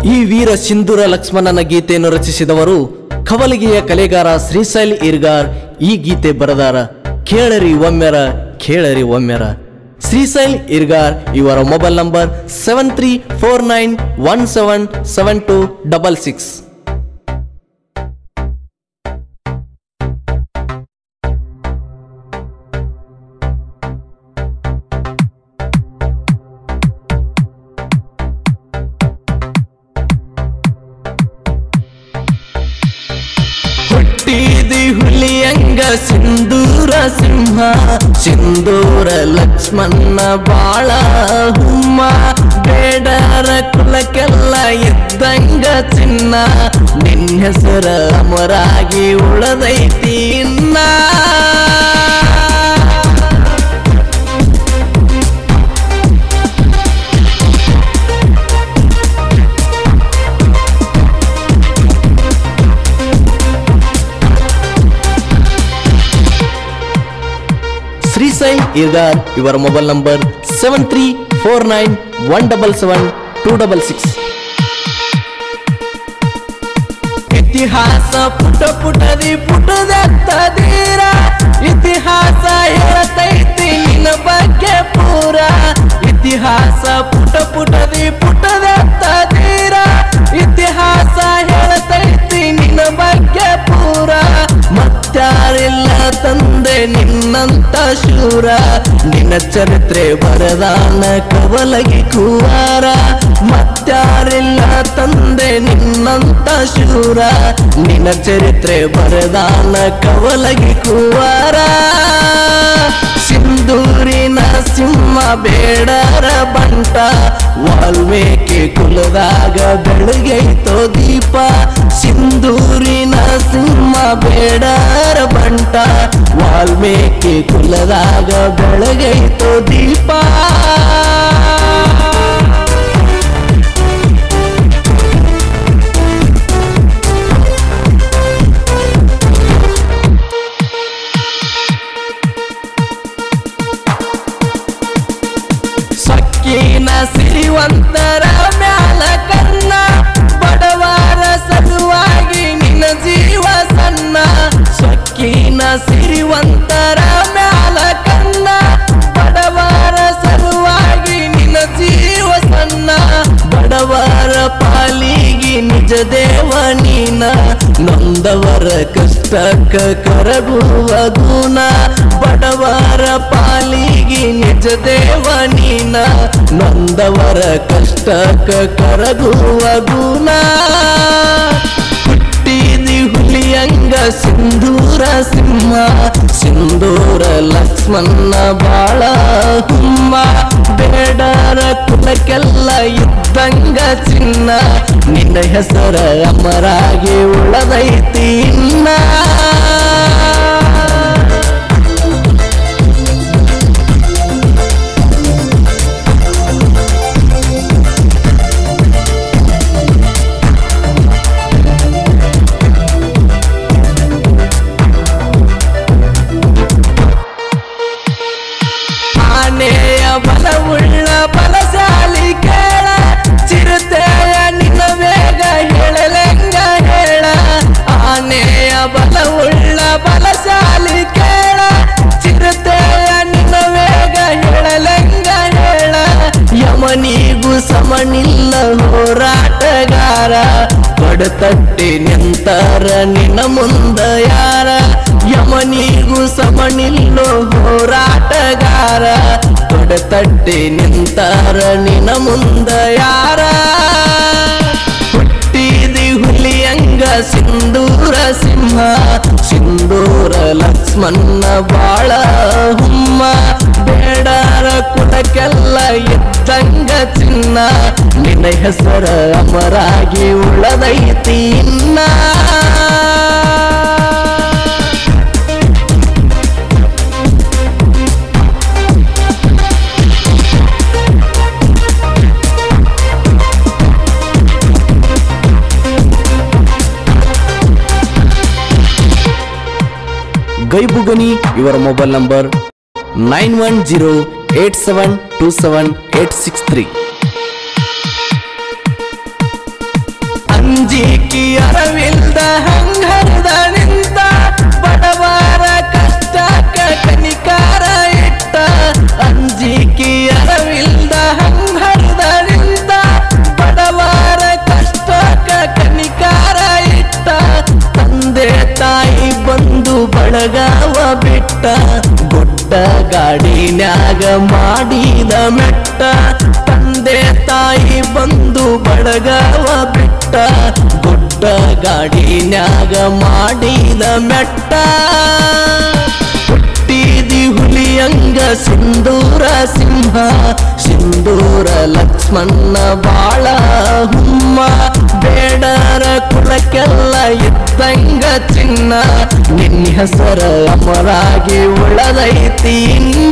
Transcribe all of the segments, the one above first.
ಈ ವೀರ ಸಿಂಧೂರ ಲಕ್ಷ್ಮಣನ ಗೀತೆಯನ್ನು ರಚಿಸಿದವರು ಕವಲಿಗೆಯ ಕಲೆಗಾರ ಶ್ರೀಶೈಲ್ ಇರ್ಗಾರ್ ಈ ಗೀತೆ ಬರದಾರ ಕೇಳರಿ ಒಮ್ಮೆರ ಕೇಳರಿ ಒಮ್ಮೆರ ಶ್ರೀಶೈಲ್ ಇರ್ಗಾರ್ ಇವರ mobile number seven three four nine one seven seven two double six ಹುಟ್ಟಿದಿ ಹುಲಿಯಂಗ ಸಿಂಧೂರ ಸಿಂಹ ಸಿಂಧೂರ ಲಕ್ಷ್ಮಣ ಬಾಳ ಹುಮ್ಮ ಬೇಡರ ಕುಲಕ್ಕೆಲ್ಲ ಇದ್ದಂಗ ಚಿನ್ನ ನಿನ್ನ ಹೆಸರ ಅಮರಾಗಿ ಉಳದೈತಿ ಇನ್ನ ಶ್ರೀಸೈಲ್ ಇರ್ಗಾರ್ ಇವರ mobile number seven three four nine one double seven two double six ಇತಿಹಾಸ ಪುಟ ಪುಟದಿ ಪುಟದೀರ ಇತಿಹಾಸ ಹೇಳತೈತಿ ನಿನ್ನ ಬಗ್ಗೆ ಪೂರ ಇತಿಹಾಸ ಪುಟ ಪುಟದಿ ಪುಟದೀರ ಇತಿಹಾಸ ಹೇಳತೈತಿ ನಿನ್ನ ಬಗ್ಗೆ ಪೂರ ಮತ್ತಾರಿಲ್ಲ ತಂದೆ ನಿನ್ನಂತ ಶೂರ ನಿನ್ನ ಚರಿತ್ರೆ ಬರದಾನ ಕವಲಗಿ ಕುವಾರ ಮತ್ತಾರಿಲ್ಲ ತಂದೆ ನಿನ್ನಂತ ಶೂರ ನಿನ್ನ ಚರಿತ್ರೆ ಬರದಾನ ಕವಲಗಿ ಕುವಾರ ಸಿಂಧೂರಿನ ಸಿಂಹ ಬೇಡರ ಬಂಟ ವಾಲ್ಮೀಕಿ ಕುಲದಾಗ ಬೆಳಗೈತೋ ದೀಪ ಸಿಂಧೂರಿನ ಸಿಂಹ ಬೇಡರ ಬಂಟ ವಾಲ್ಮೀಕಿ ಕುಲದಾಗ ಬೆಳಗೈತೋ ದೀಪ ಸೊಕ್ಕಿನ ಸಿರಿವಂತರ ಮ್ಯಾಲ ಕನ್ನ ಬಡವರ ಸಲುವಾಗಿ ನಿನ್ನ ಜೀವ ಸಣ್ಣ ಸೊಕ್ಕಿನ ಸಿರಿವಂತರ ಮ್ಯಾಲ ಕನ್ನ ಬಡವರ ಸಲುವಾಗಿ ನಿನ್ನ ಜೀವ ಸಣ್ಣ ಬಡವರ ಪಾಲಿಗೆ ನಿಜ ದೇವ ನೀನ ನೊಂದವರ ಕಷ್ಟಕ್ಕ ಕರಗುವ ಗುಣ ಬಡವರ ಪಾಲಿಗೆ ನಿಜ ದೇವ ನೀನ ನೊಂದವರ ಕಷ್ಟಕ್ಕ ಕರಗುವ ಗುಣ ಹುಟ್ಟಿದಿ ಹುಲಿಯಂಗ ಸಿಂಧೂರ ಸಿಂಹ ಸಿಂಧೂರ ಲಕ್ಷ್ಮಣ ಬಾಳ ಹುಮ್ಮ ಬೇಡರ ಕುಲಕ್ಕೆಲ್ಲ ಇದ್ದಂಗ ಚಿನ್ನ ನಿನ್ನ ಹೆಸರ ಅಮರಾಗಿ ಉಳದೈತಿ ಇನ್ನ ಆನೆಯ ಬಲವುಳ್ಳ ಬಲಶಾಲಿ ಕೇಳ ಚಿರತೆಯ ನಿನ್ನ ವೇಗ ಹೇಳಲೆಂಗ ಹೇಳ ಆನೆಯ ಬಲವುಳ್ಳ ಬಲಶಾಲಿ ಕೇಳ ಚಿರತೆಯ ನಿನ್ನ ವೇಗ ಹೇಳಲೆಂಗ ಹೇಳ ಯಮನಿಗೂ ಸಮನಿಲ್ಲ ಹೋರಾಟಗಾರ ಕೊಡತಟ್ಟಿ ನಿಂತರ ನಿನ್ನ ಮುಂದ ಯಾರ ಯಮನಿಗೂ ಸಮನಿಲ್ಲೋ ಹೋರಾಟಗಾರ ಕೊಡತಟ್ಟಿ ನಿಂತರ ನಿನ್ನ ಮುಂದ ಯಾರ ಹುಟ್ಟಿದಿ ಹುಲಿಯಂಗ ಸಿಂಧೂರ ಸಿಂಹ ಸಿಂಧೂರ ಲಕ್ಷ್ಮಣ ಬಾಳ ಹುಮ್ಮ ಬೇಡರ ಕುಟಕ್ಕೆಲ್ಲ ಇದ್ದಂಗ ಚಿನ್ನ ನಿನ್ನ ಹೆಸರ ಅಮರಾಗಿ ಉಳದೈತಿ ಇನ್ನ ಗೈಬುಗನಿ ಇವರ mobile number nine one zero eight seven two seven eight six three ಅಂಜಿಕಿ ಅರವಿಲ್ದ ಹಂಗರದ ನಿಂತ ಬಡವರ ಕಷ್ಟಕ್ಕ ಕನಿಕಾರ ಇಟ್ಟ ಅಂಜಿಕಿ ಅರವಿಲ್ದ ಹಂಗರದ ನಿಂತ ಬಡವರ ಕಷ್ಟಕ್ಕ ಕನಿಕಾರ ಇಟ್ಟ ತಂದೆ ತಾಯಿ ಬಂದು ಬಳಗವ ಬಿಟ್ಟ ಗುಡ್ಡ ಗಾಡಿನ್ಯಾಗ ಮಾಡಿದ ಮೆಟ್ಟ ತಂದೆ ತಾಯಿ ಬಂದು ಬಳಗವ ಬಿಟ್ಟ ಗುಡ್ಡ ಗಾಡಿನ್ಯಾಗ ಮಾಡಿದ ಮೆಟ್ಟ ಹುಟ್ಟಿದಿ ಹುಲಿಯಂಗ ಸಿಂಧೂರ ಸಿಂಹ ಸಿಂಧೂರ ಲಕ್ಷ್ಮಣ ಬಾಳ ಹುಮ್ಮ ಬೇಡರ ಕುಲಕ್ಕೆಲ್ಲ ಇದ್ದಂಗ ಚಿನ್ನ ನಿನ್ನ ಹೆಸರ ಅಮರಾಗಿ ಉಳದೈತಿ ಇನ್ನ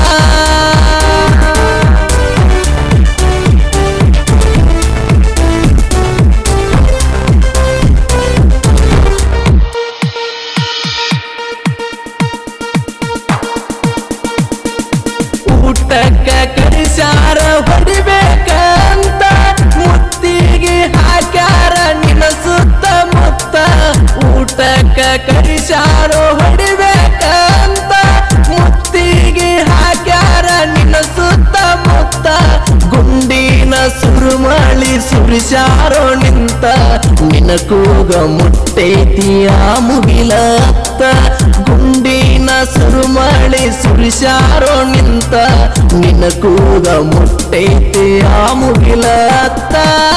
ಊಟಕ್ಕ ಕಡಿಸಾರ ಹೊಡಿಬೇಕಂತ ಮುತ್ತಿಗೆ ಹಾಕ್ಯಾರ ನಿನ್ನ ಸುತ್ತಮುತ್ತ ಊಟಕ್ಕ ಕಡಿಸಾರ ಹೊಡಿಬೇಕಂತ ಮುತ್ತಿಗೆ ಹಾಕ್ಯಾರ ನಿನ್ನ ಸುತ್ತಮುತ್ತ ಗುಂಡಿನ ಸುರುಮಳಿ ಸುರಿಸಾರೋ ನಿಂತ ನಿನ್ನ ಕೂಗ ಮುಟ್ಟೈತಿ ಆ ಮುಗಿಲತ್ತ ಗುಂಡಿನ ಸುರುಮಳಿ ಸುರಿಸಾರೋ ನಿಂತ ನಿನ್ನ ಕೂಗ ಮುಟ್ಟೈತಿ ಆ ಮುಗಿಲತ್ತ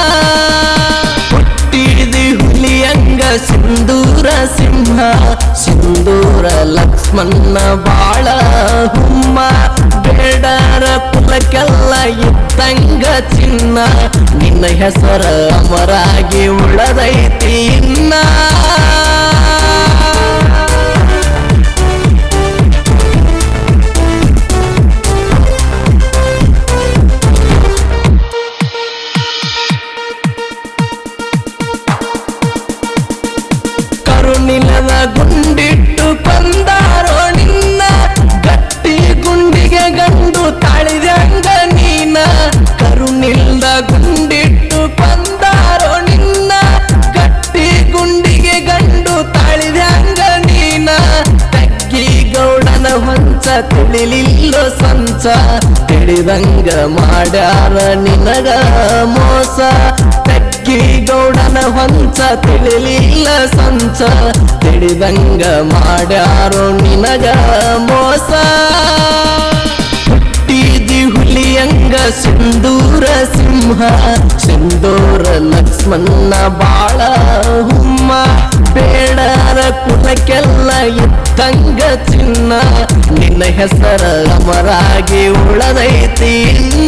ಹುಟ್ಟಿದಿ ಹುಲಿಯಂಗ ಸಿಂಧೂರ ಸಿಂಹ ಸಿಂಧೂರ ಲಕ್ಷ್ಮಣ ಬಾಳ ಹುಮ್ಮ ಬೇಡರ ಕುಲಕ್ಕೆಲ್ಲ ಇದ್ದಂಗ ಚಿನ್ನ ನಿನ್ನ ಹೆಸರ ಅಮರಾಗಿ ಉಳದೈತಿ ಇನ್ನ ಕರುನಿಲದ ಗುಂಡಿಟ್ಟು ಕೊಂದಾರೋ ನಿನ್ನ ಗಟ್ಟಿ ಗುಂಡಿಗೆ ಗಂಡು ತಾಳಿದಂಗ ನೀನ ಕರುನಿಲ್ದ ಗುಂಡಿಟ್ಟು ಕೊಂದಾರೋ ನಿನ್ನ ಗಟ್ಟಿ ಗುಂಡಿಗೆ ಗಂಡು ತಾಳಿದಂಗ ನೀನ ತಗ್ಗಿ ಗೌಡನ ಹೊಂಚ ತಿಳಿಲಿಲ್ಲೋ ಸಂಚ ತಿಳಿದಂಗ ಮಾಡ್ಯಾರ ನಿನಗ ಮೋಸ ತಗ್ಗಿ ಗೌಡನ ಹೊಂಚ ತಿಳಿಲಿಲ್ಲ ಸಂಚ ತಿಳಿದಂಗ ಮಾಡ್ಯಾರೋ ನಿನಗ ಮೋಸ ಹುಟ್ಟಿದಿ ಹುಲಿಯಂಗ ಸಿಂಧೂರ ಸಿಂಹ ಸಿಂಧೂರ ಲಕ್ಷ್ಮಣ ಬಾಳ ಹುಮ್ಮ ಬೇಡರ ಕುಲಕ್ಕೆಲ್ಲ ಇದ್ದಂಗ ಚಿನ್ನ ನಿನ್ನ ಹೆಸರ ಅಮರಾಗಿ ಉಳದೈತಿ ಇನ್ನ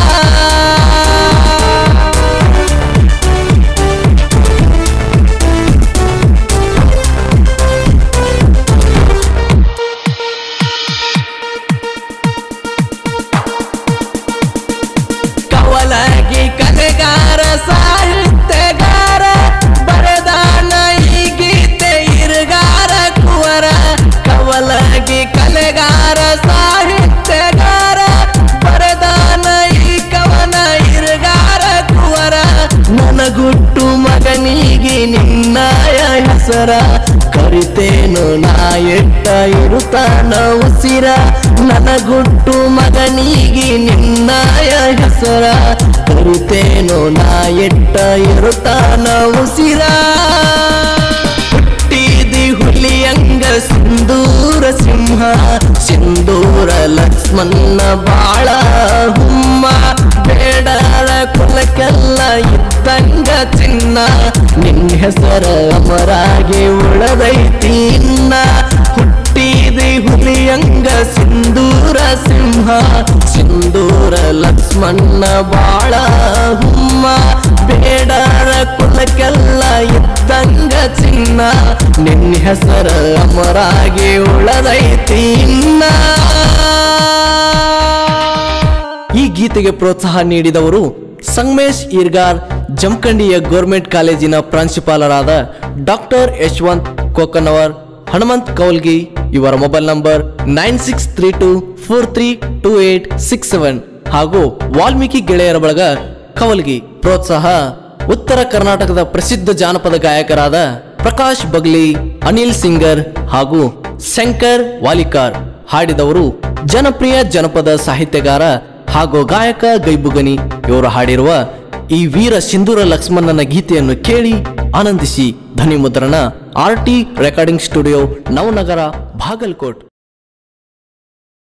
ಕವಲಗಿ ಕಲೆಗಾರ ಸಾಹಿತ್ಯಗಾರ ಬರದಾನ ಈ ಗೀತೆ ಇರುಗಾರ ಕುವರ ಕವಲಗಿ ಕಲೆಗಾರ ಸಾಹಿತ್ಯಗಾರ ಬರದಾನ ಈ ಕವನ ಇರುಗಾರ ಕುವರ ನನಗುಟ್ಟು ಮಗನಿಗೆ ನಿನ್ನಾಯ ಹೆಸರ ಕರಿತೇನು ನಾ ಎಟ್ಟ ಇರುತ್ತಾನ ಉಸಿರ ನನಗುಟ್ಟು ಮಗನಿಗೆ ನಿನ್ನಾಯ ಹೆಸರ ಕರಿತೇನು ನಾ ಎಟ್ಟ ಇರುತ್ತಾನ ಉಸಿರ ಹುಟ್ಟಿದಿ ಹುಲಿಯಂಗ ಸಿಂಧೂರ ಸಿಂಹ ಸಿಂಧೂರ ಲಕ್ಷ್ಮಣ ಬಾಳ ಹುಮ್ಮ ಬೇಡರ ಕುಲಕ್ಕೆಲ್ಲ ಇದ್ದಂಗ ಚಿನ್ನ ನಿನ್ನ ಹೆಸರ ಅಮರಾಗಿ ಉಳದೈತಿ ಇನ್ನ ಹುಟ್ಟಿದಿ ಹುಲಿಯಂಗ ಸಿಂಧೂರ ಸಿಂಹ ಸಿಂಧೂರ ಲಕ್ಷ್ಮಣ ಬಾಳ ಹುಮ್ಮ ಬೇಡರ ಕುಲಕ್ಕೆಲ್ಲ ಇದ್ದಂಗ ಚಿನ್ನ ನಿನ್ನ ಹೆಸರ ಅಮರಾಗಿ ಉಳದೈತಿ ಇನ್ನ ಈ ಗೀತೆಗೆ ಪ್ರೋತ್ಸಾಹ ನೀಡಿದವರು ಸಂಗಮೇಶ್ ಈರ್ಗಾರ್ ಜಮಖಂಡಿಯ ಗೌರ್ಮೆಂಟ್ ಕಾಲೇಜಿನ ಪ್ರಾಂಶುಪಾಲರಾದ ಡಾಕ್ಟರ್ ಯಶವಂತ್ ಕೋಕನವರ್ ಹನುಮಂತ್ ಕೌಲ್ಗಿ ಇವರ mobile number nine six three two four three two eight six seven ಹಾಗೂ ವಾಲ್ಮೀಕಿ ಗೆಳೆಯರ ಬಳಗ ಕವಲ್ಗಿ ಪ್ರೋತ್ಸಾಹ ಉತ್ತರ ಕರ್ನಾಟಕದ ಪ್ರಸಿದ್ಧ ಜಾನಪದ ಗಾಯಕರಾದ ಪ್ರಕಾಶ್ ಬಗ್ಲಿ ಅನಿಲ್ ಸಿಂಗರ್ ಹಾಗೂ ಶಂಕರ್ ವಾಲಿಕಾರ್ ಹಾಡಿದವರು ಜನಪ್ರಿಯ ಜನಪದ ಸಾಹಿತ್ಯಗಾರ ಹಾಗೂ ಗಾಯಕ ಗೈಬುಗನಿ ಇವರು ಹಾಡಿರುವ ಈ ವೀರ ಸಿಂಧೂರ ಲಕ್ಷ್ಮಣನ ಗೀತೆಯನ್ನು ಕೇಳಿ ಆನಂದಿಸಿ ಧ್ವನಿ ಮುದ್ರಣ R T recording studio Navanagar Bagalkot